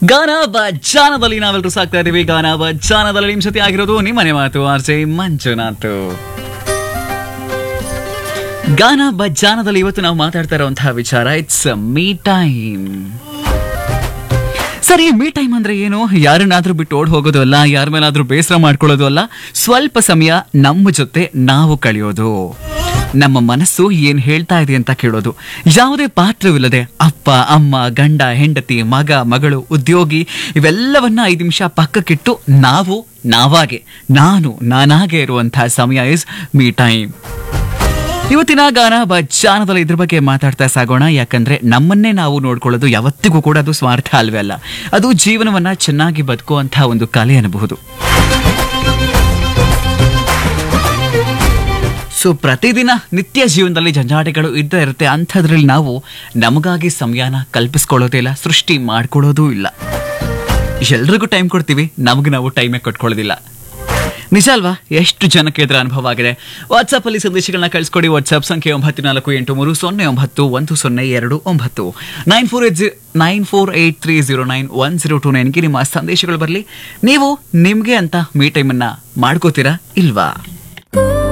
ಗಾನ ಜಾನದಲ್ಲಿ ನಾವೆಲ್ಲರೂ ಸಾಕ್ತಾ ಇದೀವಿ ಗಾನ ಜಾನದಲ್ಲಿ ನಿಮ್ ಜೊತೆ ಆಗಿರೋದು ನಿಮ್ಮನೆ ಮಾತು ಆರ್ ಜೆ ಮಂಜುನಾಥ್ ಗಾನ ಜಾನದಲ್ಲಿ ಇವತ್ತು ನಾವು ಮಾತಾಡ್ತಾ ಇರುವಂತಹ ವಿಚಾರ ಇಟ್ಸ್ ಮೀ ಟೈಮ್ ಸರಿ ಮೀ ಟೈಮ್ ಅಂದ್ರೆ ಏನು ಯಾರನ್ನಾದ್ರೂ ಬಿಟ್ಟು ಓಡ್ ಹೋಗೋದು ಅಲ್ಲ ಯಾರ ಮೇಲಾದ್ರೂ ಬೇಸರ ಮಾಡ್ಕೊಳ್ಳೋದು ಅಲ್ಲ ಸ್ವಲ್ಪ ಸಮಯ ನಮ್ಮ ಜೊತೆ ನಾವು ಕಳೆಯೋದು ನಮ್ಮ ಮನಸ್ಸು ಏನ್ ಹೇಳ್ತಾ ಇದೆ ಅಂತ ಕೇಳೋದು ಯಾವುದೇ ಪಾತ್ರವಿಲ್ಲದೆ ಅಪ್ಪ ಅಮ್ಮ ಗಂಡ ಹೆಂಡತಿ ಮಗ ಮಗಳು ಉದ್ಯೋಗಿ ಇವೆಲ್ಲವನ್ನ ಐದು ನಿಮಿಷ ಪಕ್ಕಕ್ಕಿಟ್ಟು ನಾವು ನಾವಾಗೆ ನಾನು ನಾನಾಗೆ ಇರುವಂತಹ ಸಮಯ ಇಸ್ ಮೀ ಟೈಮ್ ಇವತ್ತಿನ ಗಾನ ಬಜ್ಜಾನದಲ್ಲಿ ಇದ್ರ ಬಗ್ಗೆ ಮಾತಾಡ್ತಾ ಸಾಗೋಣ ಯಾಕಂದ್ರೆ ನಮ್ಮನ್ನೇ ನಾವು ನೋಡ್ಕೊಳ್ಳೋದು ಯಾವತ್ತಿಗೂ ಕೂಡ ಅದು ಸ್ವಾರ್ಥ ಅಲ್ವೇ ಅಲ್ಲ ಅದು ಜೀವನವನ್ನ ಚೆನ್ನಾಗಿ ಬದುಕುವಂತಹ ಒಂದು ಕಲೆ ಅನ್ನಬಹುದು ಸೊ ಪ್ರತಿದಿನ ನಿತ್ಯ ಜೀವನದಲ್ಲಿ ಜಂಜಾಟಗಳು ಇದ್ದೇ ಇರುತ್ತೆ ಅಂಥದ್ರಲ್ಲಿ ನಾವು ನಮಗಾಗಿ ಸಮಯನ ಕಲ್ಪಿಸ್ಕೊಳ್ಳೋದೇ ಇಲ್ಲ ಸೃಷ್ಟಿ ಮಾಡ್ಕೊಳ್ಳೋದೂ ಇಲ್ಲ ಎಲ್ರಿಗೂ ಟೈಮ್ ಕೊಡ್ತೀವಿ ನಮಗೆ ನಾವು ಟೈಮೇ ಕೊಟ್ಕೊಳ್ಳೋದಿಲ್ಲ ನಿಜ ಅಲ್ವಾ ಎಷ್ಟು ಜನಕ್ಕೆ ಇದರ ಅನುಭವ ಆಗಿದೆ ವಾಟ್ಸ್ಆಪ್ ಅಲ್ಲಿ ಸಂದೇಶಗಳನ್ನ ಕಳಿಸ್ಕೊಡಿ ವಾಟ್ಸ್ಆಪ್ ಸಂಖ್ಯೆ ಒಂಬತ್ತು ನಾಲ್ಕು ಎಂಟು ಮೂರು ಸೊನ್ನೆ ಒಂಬತ್ತು ಒಂದು ಸೊನ್ನೆ ಎರಡು ಒಂಬತ್ತು nine four eight nine four eight three zero nine one zero two ನೈನ್ಗೆ ನಿಮ್ಮ ಸಂದೇಶಗಳು ಬರಲಿ ನೀವು ನಿಮಗೆ ಅಂತ ಮೀ ಟೈಮನ್ನು ಮಾಡ್ಕೋತೀರಾ ಇಲ್ವಾ